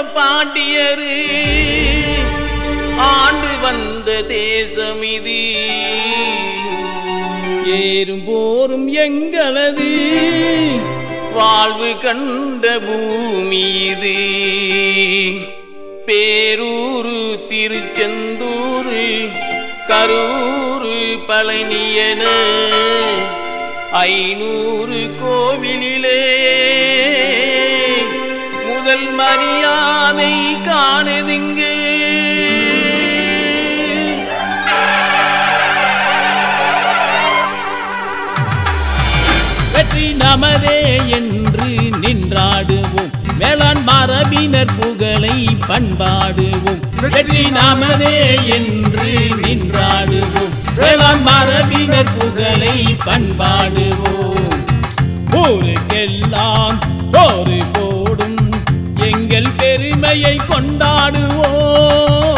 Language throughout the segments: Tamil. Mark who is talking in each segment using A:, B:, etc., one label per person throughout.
A: பாண்டியரு ஆண்டு வந்த தேசம் இது ஏறும் போரும் எங்களது வாழ்வு கண்ட பூமி இது பேரூரு திருச்செந்தூரு கரூரு பழனியன ஐநூறு கோவிலிலே முதல் மரியாதை காணுதுங்கு வெற்றி நமதே என்று நின்றாடுவோம் வேளாண் மரபினர் புகழை பண்பாடுவோம் வெற்றி நமதே என்று நின்றாடுவோம் வேளாண் மரபினர் புகழை பண்பாடுவோம் ஊருக்கெல்லாம் சோறு போடும் எங்கள் பெருமையை கொண்டாடுவோம்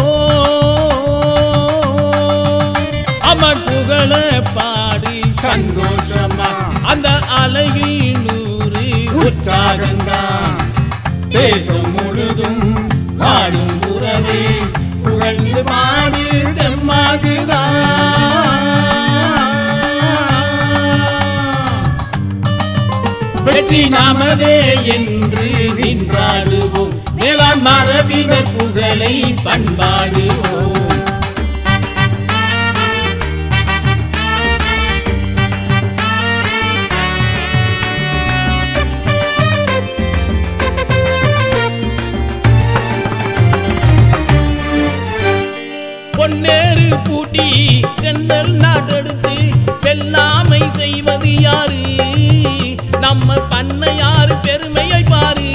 A: அமர் புகழ பாடி
B: சந்தோஷமா
A: அந்த அலையில் நூறு
B: உற்சாகந்தான் தேசம் முழுதும் வாழும் உறவே புகழ்ந்து பாடு தெம்மாகுதான்
A: வெற்றி நாமதே என்று நின்றாடுவோம் வேளாண் மரபினர் புகழை பண்பாடுவோம் பொன்னேறு பூட்டி சென்னல் நாட்டெடுத்து வெல்லாமை செய்வது யாரு நம்ம பண்ணையாறு பெருமையை பாரு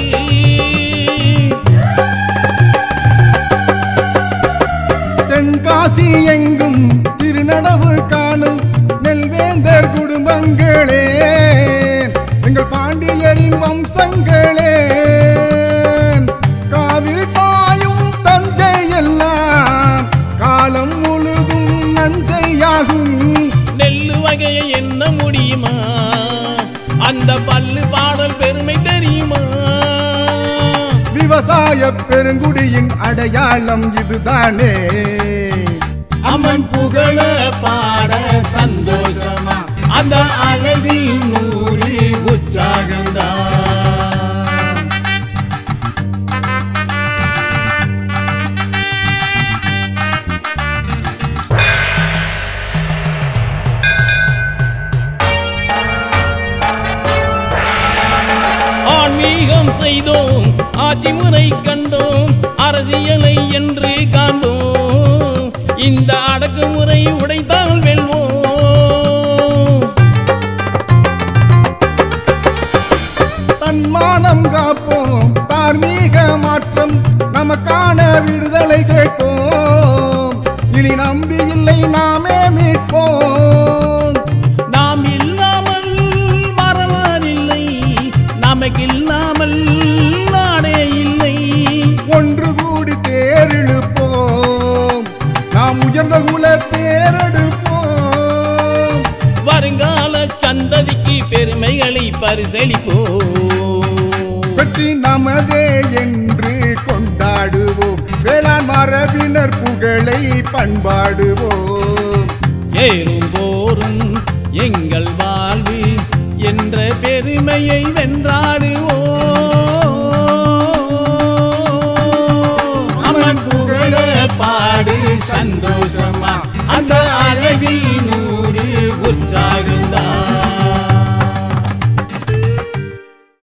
B: தென்காசி எங்கும் திருநடவு காணும் நெல்வேந்தர் குடும்பங்களே எங்கள் பாண்டியரின் வம்சங்களே காவிரி பாயும் தஞ்சை எல்லாம் காலம் முழுதும் நஞ்சையாகும்
A: நெல்லு வகையை என்ன முடியுமா அந்த பல்லு பாடல் பெருமை தெரியுமா
B: விவசாய பெருங்குடியின் அடையாளம் இதுதானே
A: அம்மன் புகழ பாட சந்தோஷமா அந்த அழகில் நூறு உற்சாகந்தான் ஆன்மீகம் செய்தோம் ஆட்சி முறை கண்டோம் அரசியலை என்று காண்போம் இந்த அடக்குமுறை உடைத்தால் வெல்வோம்
B: தன்மானம் காப்போம் தார்மீக மாற்றம் நமக்கான விடுதலை கேட்போம் இனி நம்பி இல்லை நாமே மீட்போம்
A: நாம் இல்லாமல் வரலாறில்லை நமக்கில்லாமல் நாடே இல்லை
B: ஒன்று கூடி தேரிழுப்போம் நாம் உயர்ந்த குல பேரெடுப்போம்
A: வருங்கால சந்ததிக்கு பெருமைகளை பரிசளிப்போம்
B: வெற்றி நமதே என்று கொண்டாடுவோம் வேளாண் மரபினர் புகழை பண்பாடுவோம்
A: ஏறும் போரும் எங்கள் வாழ்வு என்ற பெருமையை வென்றாடுவோம்